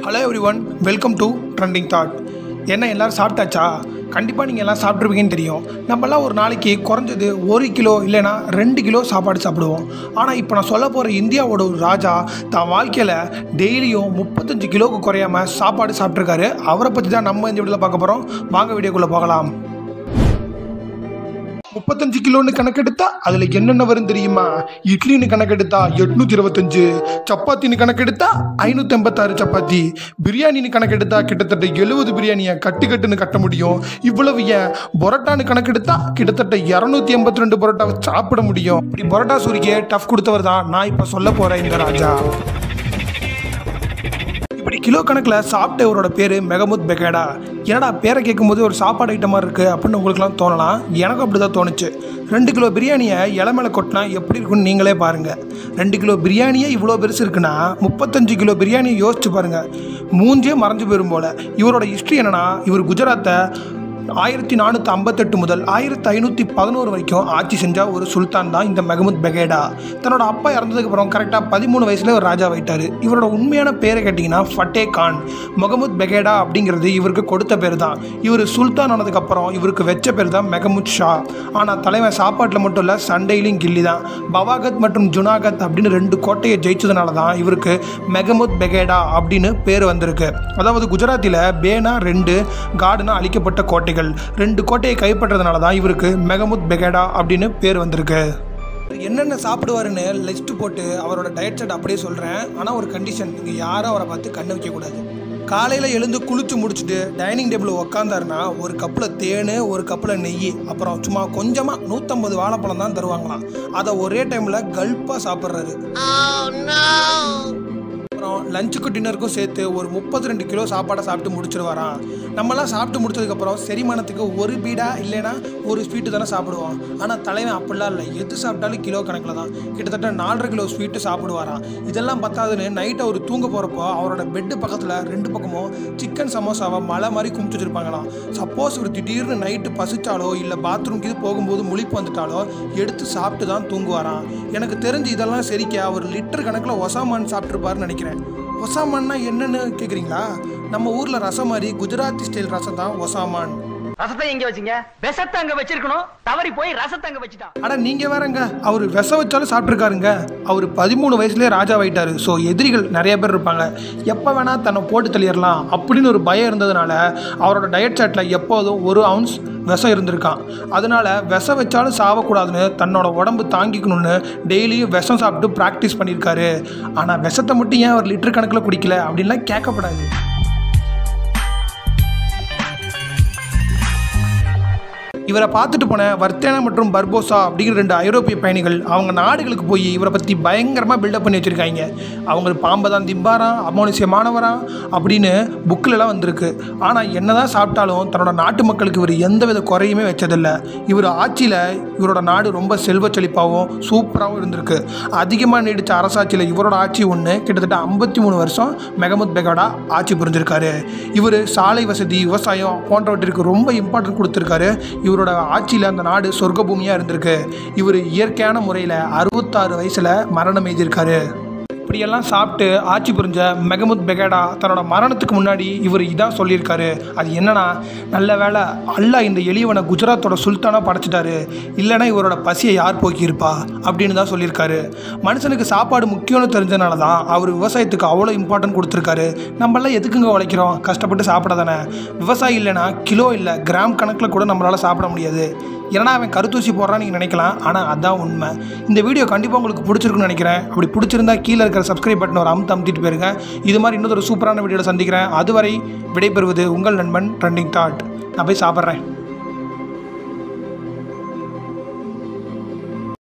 hello every one welcome to trending thought என்ன எல்லோரும் சாப்பிட்டாச்சா கண்டிப்பாக நீங்கள் எல்லாம் சாப்பிட்ருப்பீங்கன்னு தெரியும் நம்மலாம் ஒரு நாளைக்கு குறைஞ்சது ஒரு கிலோ இல்லைன்னா ரெண்டு கிலோ சாப்பாடு சாப்பிடுவோம் ஆனால் இப்போ நான் சொல்ல போகிற இந்தியாவோட ஒரு ராஜா தான் வாழ்க்கையில் டெய்லியும் முப்பத்தஞ்சு கிலோவுக்கு குறையாம சாப்பாடு சாப்பிட்ருக்காரு அவரை பற்றி தான் நம்ம இந்த வீடியோவில் பார்க்க போகிறோம் வாங்க வீடியோக்குள்ளே போகலாம் முப்பத்தஞ்சு கிலோன்னு கணக்கெடுத்தா அதுல என்னென்ன வரும் தெரியுமா இட்லின்னு கணக்கெடுத்தா எட்நூத்தி இருபத்தஞ்சு சப்பாத்தின்னு கணக்கெடுத்தா ஐநூத்தி எண்பத்தாறு சப்பாத்தி பிரியாணின்னு கணக்கெடுத்தா கிட்டத்தட்ட எழுபது பிரியாணியை கட்டு கட்டுன்னு கட்ட முடியும் இவ்வளவு ஏன் பொரோட்டான்னு கணக்கெடுத்தா கிட்டத்தட்ட இரநூத்தி எண்பத்தி ரெண்டு பொரோட்டாவை சாப்பிட முடியும் இப்படி பொரோட்டா சூரிக்கு டஃப் கொடுத்தவர் தான் நான் இப்போ சொல்ல போறேன் இந்த ராஜா இப்படி கிலோ கணக்கில் சாப்பிட்டவரோட பேர் மெகமுத் பெகேடா என்னடா பேரை கேட்கும்போது ஒரு சாப்பாடு ஐட்டமாக இருக்குது அப்படின்னு உங்களுக்குலாம் தோணலாம் எனக்கும் அப்படி தான் தோணுச்சு ரெண்டு கிலோ பிரியாணியை இலை மேலே கொட்டினா எப்படி இருக்குன்னு நீங்களே பாருங்கள் ரெண்டு கிலோ பிரியாணியே இவ்வளோ பெருசு இருக்குன்னா முப்பத்தஞ்சு கிலோ பிரியாணியை யோசிச்சு பாருங்கள் மூஞ்சே மறைஞ்சு போயிரும் போல் இவரோட ஹிஸ்ட்ரி என்னன்னா இவர் குஜராத்தை ஆயிரத்தி நானூற்றி ஐம்பத்தெட்டு முதல் ஆயிரத்தி ஐநூற்றி பதினோரு வரைக்கும் ஆட்சி செஞ்ச ஒரு சுல்தான் தான் இந்த மெகமுத் பெகேடா தன்னோட அப்பா இறந்ததுக்கு அப்புறம் கரெக்டாக பதிமூணு வயசுல ஒரு ராஜா வைட்டார் இவரோட உண்மையான பேரை கேட்டிங்கன்னா ஃபட்டே கான் முகமது பெகேடா அப்படிங்கிறது இவருக்கு கொடுத்த பேர் தான் இவர் சுல்தான் ஆனதுக்கப்புறம் இவருக்கு வச்ச பேர் தான் மெகமுத் ஷா ஆனால் தலைவன் சாப்பாட்டில் மட்டும் இல்லை சண்டையிலையும் கில்லி தான் பவாகத் மற்றும் ஜுனாகத் அப்படின்னு ரெண்டு கோட்டையை ஜெயிச்சதுனால தான் இவருக்கு மெகமுத் பெகேடா அப்படின்னு பேர் வந்திருக்கு அதாவது குஜராத்தில் பேனா ரெண்டு காடுனா அழிக்கப்பட்ட கோட்டைகள் ரெண்டு கோட்டையை கைப்பற்றதுனால தான் இவருக்கு மெகமுத் பெகேடா அப்படின்னு பேர் வந்திருக்கு என்னென்ன சாப்பிடுவாருன்னு லிஸ்ட் போட்டு அவரோட டயட் சார்ட் அப்படியே சொல்கிறேன் ஆனால் ஒரு கண்டிஷன் நீங்கள் யாரும் அவரை பார்த்து கண்ணு வைக்கக்கூடாது காலையில் எழுந்து குளிச்சு முடிச்சுட்டு டைனிங் டேபிள் உக்காந்தாருன்னா ஒரு கப்பில் தேன் ஒரு கப்பில் நெய் அப்புறம் சும்மா கொஞ்சமாக நூற்றம்பது வாழைப்பழம் தான் தருவாங்களாம் அதை ஒரே டைமில் கல்ப்பாக சாப்பிட்றாரு அப்புறம் லஞ்சுக்கும் டின்னருக்கும் சேர்த்து ஒரு முப்பத்தி ரெண்டு கிலோ சாப்பாடை சாப்பிட்டு முடிச்சிருவாராம் நம்மலாம் சாப்பிட்டு முடிச்சதுக்கப்புறம் செரிமானத்துக்கு ஒரு பீடா இல்லைன்னா ஒரு ஸ்வீட்டு தானே சாப்பிடுவோம் ஆனால் தலைவன் அப்படிலாம் இல்லை எது சாப்பிட்டாலும் கிலோ கணக்கில் தான் கிட்டத்தட்ட நாலரை கிலோ ஸ்வீட்டு சாப்பிடுவாராம் இதெல்லாம் பத்தாதுன்னு நைட் அவர் தூங்க போகிறப்போ அவரோட பெட்டு பக்கத்தில் ரெண்டு பக்கமும் சிக்கன் சமோசாவை மலை மாதிரி குமிச்சு வச்சிருப்பாங்களாம் சப்போஸ் ஒரு திடீர்னு நைட்டு பசிச்சாலோ இல்லை பாத்ரூம்க்கு இது போகும்போது முழிப்பு வந்துட்டாலோ எடுத்து சாப்பிட்டு தான் தூங்குவாராம் எனக்கு தெரிஞ்சு இதெல்லாம் சரிக்க அவர் லிட்டர் கணக்கில் ஒசாமான் சாப்பிட்ருப்பாருன்னு நினைக்கிறேன் ஒசாமான்னா என்னன்னு கேட்குறீங்களா நம்ம ஊரில் ரசம் மாதிரி குஜராத்தி ஸ்டைல் ரசம் தான் ஒசாமான் ரசத்தை எங்க வச்சீங்க விஷத்தை அங்க வச்சிருக்கணும் தவறி போய் ரசத்தை அங்க வச்சுட்டான் அட நீங்கள் வேறங்க அவர் விஷம் வச்சாலும் சாப்பிட்ருக்காருங்க அவர் பதிமூணு வயசுலேயே ராஜாவாயிட்டாரு ஸோ எதிரிகள் நிறைய பேர் இருப்பாங்க எப்போ வேணால் தன்னை போட்டு தள்ளிடலாம் அப்படின்னு ஒரு பயம் இருந்ததுனால அவரோட டயட் சாட்டில் எப்போதும் ஒரு அவுன்ஸ் விஷம் இருந்திருக்கான் அதனால விஷம் வச்சாலும் சாவக்கூடாதுன்னு தன்னோட உடம்பு தாங்கிக்கணும்னு டெய்லியும் விஷம் சாப்பிட்டு ப்ராக்டிஸ் பண்ணியிருக்காரு ஆனால் விஷத்தை மட்டும் ஏன் அவர் லிட்டர் கணக்கில் குடிக்கல அப்படின்லாம் கேட்கப்படாது இவரை பார்த்துட்டு போன வர்த்தேனா மற்றும் பர்போசா அப்படிங்கிற ரெண்டு ஐரோப்பிய பயணிகள் அவங்க நாடுகளுக்கு போய் இவரை பற்றி பயங்கரமாக பில்டப் பண்ணி வச்சுருக்காங்க அவங்க பாம்பை தான் திம்பாரா அமோனிசியமானவரா அப்படின்னு புக்கிலலாம் வந்திருக்கு ஆனால் என்னதான் சாப்பிட்டாலும் தன்னோட நாட்டு மக்களுக்கு இவர் எந்தவித குறையுமே வச்சதில்லை இவர் ஆட்சியில் இவரோட நாடு ரொம்ப செல்வ செழிப்பாகவும் சூப்பராகவும் இருந்திருக்கு அதிகமாக நீடித்த அரசாட்சியில் இவரோட ஆட்சி ஒன்று கிட்டத்தட்ட ஐம்பத்தி மூணு வருஷம் மெகமுத் பெகடா ஆட்சி புரிஞ்சிருக்காரு இவர் சாலை வசதி விவசாயம் போன்றவற்றிற்கு ரொம்ப இம்பார்ட்டன்ட் கொடுத்துருக்காரு இவரோட ஆட்சியில் அந்த நாடு சொர்க்க பூமியாக இருந்திருக்கு இவர் இயற்கையான முறையில் அறுபத்தாறு வயசில் மரணம் எழுதியிருக்காரு இப்படியெல்லாம் சாப்பிட்டு ஆட்சி புரிஞ்ச மெகமுத் பெகேடா தன்னோட மரணத்துக்கு முன்னாடி இவர் இதான் சொல்லியிருக்காரு அது என்னன்னா நல்ல வேளை அல்லாஹ் இந்த எளியவனை குஜராத்தோட சுல்தானாக படைச்சிட்டாரு இல்லைன்னா இவரோட பசியை யார் போக்கியிருப்பா அப்படின்னு தான் சொல்லியிருக்காரு மனுஷனுக்கு சாப்பாடு முக்கியம்னு தெரிஞ்சனால தான் அவர் விவசாயத்துக்கு அவ்வளோ இம்பார்ட்டன்ட் கொடுத்துருக்காரு நம்மளாம் எதுக்குங்க உழைக்கிறோம் கஷ்டப்பட்டு சாப்பிட தானே விவசாயி இல்லைன்னா கிலோ இல்லை கிராம் கணக்கில் கூட நம்மளால் சாப்பிட முடியாது ஏன்னா அவன் கருத்தூசி போடுறான்னு நீங்கள் நினைக்கலாம் ஆனால் அதான் உண்மை இந்த வீடியோ கண்டிப்பாக உங்களுக்கு பிடிச்சிருக்குன்னு நினைக்கிறேன் அப்படி பிடிச்சிருந்தா கீழே இருக்கிற சப்ஸ்கிரைப் பட்டன் ஒரு அமுத்து அமுத்திட்டு போயிருங்க இது மாதிரி இன்னொரு சூப்பரான வீடியோவில் சந்திக்கிறேன் அதுவரை விடைபெறுவது உங்கள் நண்பன் ட்ரெண்டிங் தாட் நான் போய் சாப்பிட்றேன்